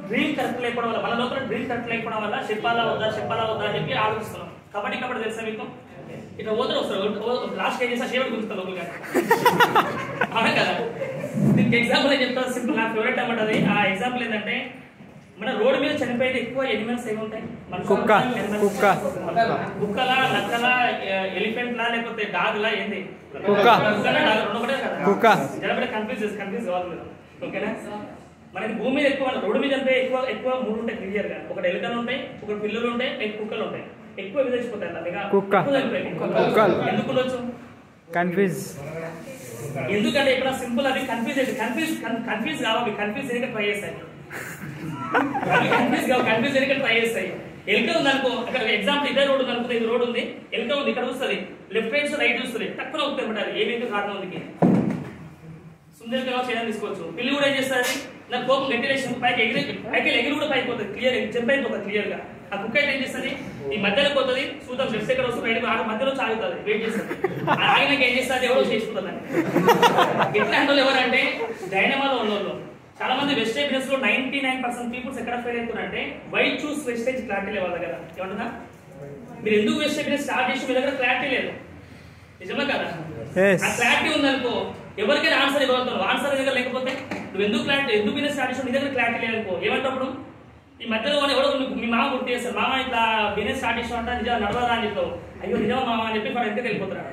Dream correct లేకపోవడం వల్ల మన లోపల డ్రీమ్ కరెక్ట్ లేకపోవడం వల్ల చెప్పాలా వద్దా చెప్పాలా వద్దా అని చెప్పి ఆలోచిస్తున్నాం కబడ్డీ కబడ్డీ తెలుసా మీకు ఇట్లా పోతే వస్తారు లాస్ట్ ఏం చేస్తా షేవర్ గుంచుతా లోపలిగా అవునా కదా దీనికి ఎగ్జాంపుల్ ఏం చెప్తా సింపుల్ నా ఫేవరెట్ అన్నమాట అది ఆ ఎగ్జాంపుల్ ఏంటంటే మన రోడ్డు మీద చనిపోయిన ఎక్కువ ఎనిమల్స్ ఏమి ఉంటాయి మనుషులు కుక్క, animals. కుక్క. కుక్కలా నక్కలా ఎలిఫెంట్ లా లేకపోతే డాగ్ లా ఏంది కుక్క. కుక్కలా dog రెండు ఒకటే కదా కుక్క. జనపడే కన్ఫ్యూజ్ చేసి కన్ఫ్యూజ్ కావాలి మీరు. ఓకేనా మనకి భూమి మీద ఎక్కువ రోడ్డు మీద అంటే ఎక్కువ ఎక్కువ మూడు ఉంటాయి క్లియర్ గా ఒకటి ఎలుకలు ఉంటాయి ఒకటి పిల్లలు ఉంటాయి ఎక్కువ కుక్కలు ఉంటాయి ఎక్కువ విదేశిపోతాయి అన్నమాట. ఇక కుక్క. ఎక్కువ చనిపోయాయి. కుక్కలు. ఎందుకు ఉండొచ్చు కన్ఫ్యూజ్ ఎందుకంటే ఇక్కడ సింపుల్ అది కన్ఫ్యూజ్ అయితే కన్ఫ్యూజ్ కన్ఫ్యూజ్ కావాలి కన్ఫ్యూజ్ చేయక ట్రై చేస్తాయి కన్ఫ్యూజ్ కావాలి కన్ఫ్యూజ్ చేయక ట్రై చేస్తాయి ఎలుక ఉంది అనుకో అక్కడ ఎగ్జాంపుల్ ఇదే రోడ్ ఉంది అనుకో ఇది రోడ్ ఉంది ఎలుక ఉంది ఇక్కడ చూస్తుంది లెఫ్ట్ రైట్ రైట్ చూస్తుంది తక్కువ అవుతుంది అనమాట ఏ వెహికల్ రాక ముందుకి సుందరిగా చేయడం తీసుకోవచ్చు పిల్లి కూడా ఏం చేస్తుంది నాకు కోపం వెంటిలేషన్ పైకి ఎగిరి పైకి వెళ్ళి ఎగిరి కూడా పైకి పోతుంది క్లియర్ జంప్ అయిపోతుంది క్లియర్ గా ఆ కుక్క అయితే ఏం చేస్తుంది ఈ మధ్యలో పోతుంది చూద్దాం లెఫ్ట్ ఎక్కడ వస్తుంది రైట్ ఆడ మధ్యలో ఆగుతుంది వెయిట్ చేస్తుంది ఆ ఆగినాక ఏం చేస్తుంది ఎవరో చేసుకుంటుంది ఇట్లాంటి వాళ్ళు ఎవరంటే డైనమాలో ఉన్నోళ్ళు చాలా మంది వెస్టేజ్ బిజినెస్ లో నైన్టీ నైన్ పర్సెంట్ పీపుల్స్ ఎక్కడ ఫెయిల్ అవుతున్నారంటే వై చూస్ వెస్టేజ్ క్లారిటీ లేవు వాళ్ళ దగ్గర ఏమంటున్నా మీరు ఎందుకు వెస్టేజ్ బిజినెస్ స్టార్ట్ చేసి మీ దగ్గర క్లారిటీ లేదు నిజమే కదా Yes. ఆ క్లారిటీ ఉందనుకో ఎవరికైనా ఆన్సర్ ఇవ్వగలుగుతావు ఆన్సర్ దగ్గర లేకపోతే నువ్వు ఎందుకు క్లారిటీ ఎందుకు బిజినెస్ స్టార్ట్ చేసి నీ దగ్గర క్లారిటీ లేదనుకో ఏమంటప్పుడు ఈ మధ్యలో వాడు ఎవడో నీకు మీ మామ గుర్తు చేస్తారు మామ ఇట్లా బిజినెస్ స్టార్ట్ చేసిన అంటే నిజం నడవదా అని చెప్తావు అయ్యో నిజమా మామ అని చెప్పి వాడు ఎందుకు వెళ్ళిపోతున్నాడు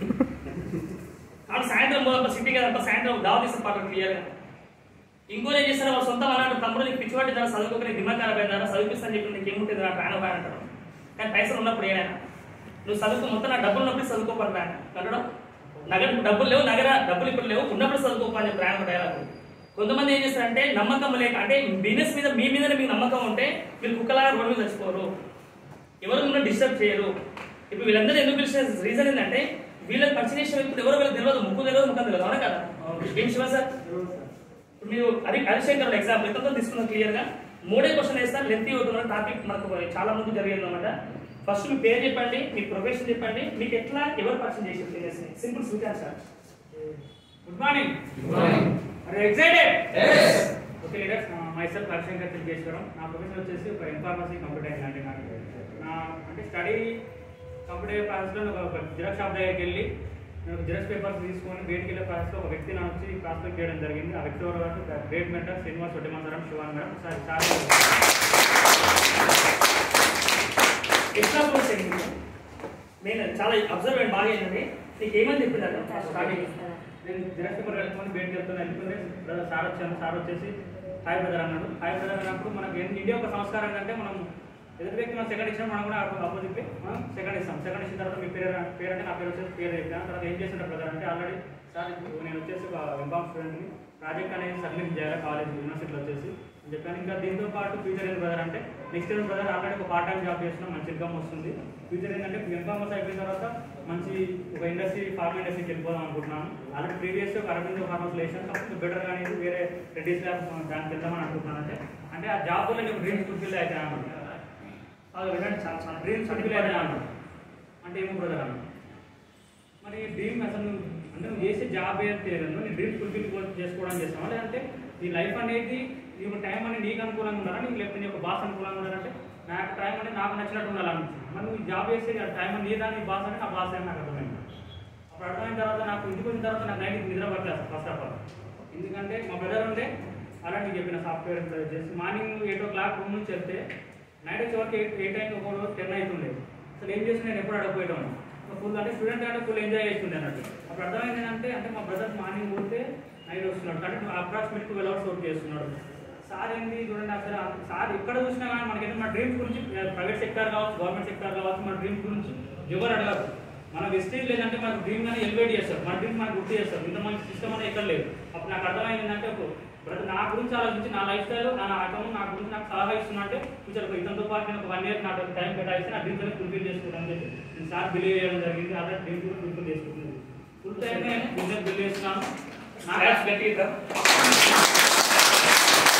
కాబట్టి సాయంత్రం పోదాం సిటీ కదా సాయంత్రం దావ తీసిన పాట క్లియర్ గా ఇంకోటి ఏం చేస్తారు వాళ్ళ సొంత అన్నాడు తమ్ముడు నీకు పిచ్చి పట్టి చదువుకోక నీకు దిమాగ్ ఖరాబ్ అయిందా చదివిస్తాను చెప్పి నీకు ఏముంటుంది నా ప్రాణం బాగా అంటాడు కానీ పైసలు ఉన్నప్పుడు ఏమైనా నువ్వు చదువుకో మొత్తం నా డబ్బులు ఉన్నప్పుడు చదువుకోపని ప్రాణం అంటాడు నగర డబ్బులు లేవు నగర డబ్బులు ఇప్పుడు లేవు ఉన్నప్పుడు చదువుకోపని అని ప్రాణం డైలాగ్ కొంతమంది ఏం చేస్తారంటే నమ్మకం లేక అంటే బిజినెస్ మీద మీ మీద మీకు నమ్మకం ఉంటే మీరు కుక్కలాగా రోడ్డు మీద చచ్చిపోరు ఎవరు మిమ్మల్ని డిస్టర్బ్ చేయరు ఇప్పుడు వీళ్ళందరూ ఎందుకు పిలిచిన రీజన్ ఏంటంటే వీళ్ళకి పరిచయం చేసిన వ్యక్తులు ఎవరో వీళ్ళకి తెలియదు ముక్కు తెలియదు ముఖం తెలియదు అవునా కదా ఏం శివ సార్ ఇప్పుడు మీరు అది హరిశంకర్ ఎగ్జాంపుల్ ఎంతో తీసుకున్నాం క్లియర్ గా మూడే క్వశ్చన్ వేస్తారు లెంత్ అవుతున్న టాపిక్ మనకు చాలా ముందు జరిగింది అనమాట ఫస్ట్ మీ పేరు చెప్పండి మీ ప్రొఫెషన్ చెప్పండి మీకు ఎట్లా ఎవరు పరిచయం చేసి business simple sweet answer good morning are excited okay leaders myself Harishankar తెలియజేసుకోవడం నా ప్రొఫెషన్ వచ్చేసి ఒక ఇన్ఫార్మసీ కంప్యూటర్ అంటే నాకు నా అంటే స్టడీ కంప్యూటర్ ప్రాసెస్లో ఒక జిరాక్స్ షాప్ దగ్గరికి వెళ్ళి నేను జిరాక్స్ పేపర్స్ తీసుకొని బయటికి వెళ్ళే ప్రాసెస్లో ఒక వ్యక్తి నా వచ్చి ప్రాస్పెక్ట్ చేయడం జరిగింది ఆ వ్యక్తి ఎవరు అంటే గ్రేట్ మెంటర్ శ్రీనివాస్ వడ్డమందరం శివాన్ గారు సార్ సార్ ఎట్లా ప్రోసెస్ నేను చాలా అబ్జర్వ్ అయ్యి బాగా ఏంటంటే నీకు ఏమని చెప్పింది స్టార్టింగ్ నేను జిరాక్స్ పేపర్ కట్టుకొని బయటకు వెళ్తున్నా వెళ్ళిపోతే బ్రదర్ సార్ వచ్చాను సార్ వచ్చేసి హాయ్ బ్రదర్ అన్నాడు హాయ్ బ్రదర్ అన్నప్పుడు మనకి ఏంటి ఇండియా ఒక సంస్కారం అంటే మనం ఎదుటి వ్యక్తి మనం సెకండ్ ఇచ్చినా మనం కూడా ఆపోజిట్ మనం సెకండ్ ఇస్తాం సెకండ్ ఇచ్చిన తర్వాత మీ పేరు పేరు అంటే నా పేరు వచ్చేసి పేరు చెప్పాను తర్వాత ఏం చేసిన బ్రదర్ అంటే ఆల్రెడీ సార్ ఇప్పుడు నేను వచ్చేసి ఒక ఎంబామ్ స్టూడెంట్ని ప్రాజెక్ట్ అనేది సబ్మిట్ చేయాలి కాలేజ్ యూనివర్సిటీలో వచ్చేసి అని చెప్పాను ఇంకా దీంతో పాటు ఫ్యూచర్ ఏంటి బ్రదర్ అంటే నెక్స్ట్ ఇయర్ బ్రదర్ ఆల్రెడీ ఒక పార్ట్ టైం జాబ్ చేస్తున్నాం మంచి ఇన్కమ్ వస్తుంది ఫ్యూచర్ ఏంటంటే ఎంకామర్స్ అయిపోయిన తర్వాత మంచి ఒక ఇండస్ట్రీ ఫార్మా ఇండస్ట్రీకి వెళ్ళిపోదాం అనుకుంటున్నాను ఆల్రెడీ ప్రీవియస్ ఒక అరవిందో ఫార్మర్స్ లేసాను కాకపోతే బెటర్ కానీ వేరే రెడ్డిస్ ల్యాబ్ దానికి వెళ్దామని అనుకుంటున్నాను అంటే అంటే ఆ జాబ్ వల్ల నేను డ్రీమ్స్ ఫుల్ఫిల్ అయితే అన్నాను అది వినండి చాలా చాలా డ్రీమ్స్ ఫుల్ఫిల్ అయితే అన్నాను అంటే ఏమో బ్రదర్ అన్నాను మరి డ్రీమ్ అసలు నువ్వు అంటే నువ్వు చేసే జాబ్ ఏదైతే లేదో నీ డ్రీమ్ ఫుల్ఫిల్ చేసుకోవడం చేస్తావా లేదంటే నీ లైఫ్ అనేది నీ ఒక టైం అనేది నీకు అనుకూలంగా ఉండాలా నీకు లేకపోతే నీ ఒక బాస్ అనుకూలంగా ఉండాలంటే నాకు టైం అనేది నాకు నచ్చినట్టు ఉండాలనిపించింది మరి నువ్వు జాబ్ చేసే టైం అనేది నీదా నీ బాస్ అని నా బాస్ అని నాకు అర్థమైంది అప్పుడు అర్థమైన తర్వాత నాకు ఇంటికి వచ్చిన తర్వాత నాకు నైట్ నిద్ర పట్టలేదు ఫస్ట్ ఆఫ్ ఆల్ ఎందుకంటే మా బ్రదర్ ఉంటే అలాంటి చెప్పిన సాఫ్ట్వేర్ ఎంప్లాయ్ చేసి morning eight o'clock room నుంచి వెళ్తే నైట్ వచ్చేవరకు ఎయిట్ ఎయిట్ టైం ఒక రోజు టెన్ అవుతుండే అసలు ఏం చేసి నేను ఎప్పుడు అడగపోయేటాను ఫుల్ అంటే స్టూడెంట్ అంటే ఫుల్ ఎంజాయ్ చేస్తుండే అన్నట్టు అప్పుడు అర్థమైంది ఏంటంటే అంటే మా బ్రదర్ మార్నింగ్ పోతే నైట్ వస్తున్నాడు అంటే అప్రాక్సిమేట్ ట్వెల్వ్ అవర్స్ వర్క్ చేస్తున్నాడు సార్ ఏంటి చూడండి అసలు ఆ సార్ ఎక్కడ చూసినా కానీ మనకి మన డ్రీమ్స్ గురించి ప్రైవేట్ సెక్టర్ కావచ్చు గవర్నమెంట్ సెక్టర్ కావచ్చు మన డ్రీమ్స్ గురించి ఎవరు అడగదు మన వెస్టేజ్ లేదంటే మన డ్రీమ్ అని ఎలివేట్ చేస్తారు మన డ్రీమ్ మనకు గుర్తు చేస్తారు ఇంత మంచి సిస్టమ్ అనేది ఎక్కడ లేదు అప్పుడు నాకు అర్థమైంది ఏంటంటే ఒక బ్రదర్ నా గురించి ఆలోచించి నా లైఫ్ స్టైల్ నా ఆటం నా గురించి నాకు సలహా ఇస్తున్నా అంటే ఫ్యూచర్ ఇతనితో పాటు నేను ఒక వన్ ఇయర్ నాకు టైం కేటాయిస్తే నా డ్రీమ్స్ అనేది ఫుల్ఫిల్ చేసుకుంటాను చెప్పి నేను సార్ బిలీవ్ చేయడం జరిగింది అదే డ్రీమ్ కూడా ఫుల్ఫిల్ చేసుకుంటుంది ఫుల్ టైం నేను బిజినెస్ బిలీవ్ చేస్తున్నాను నా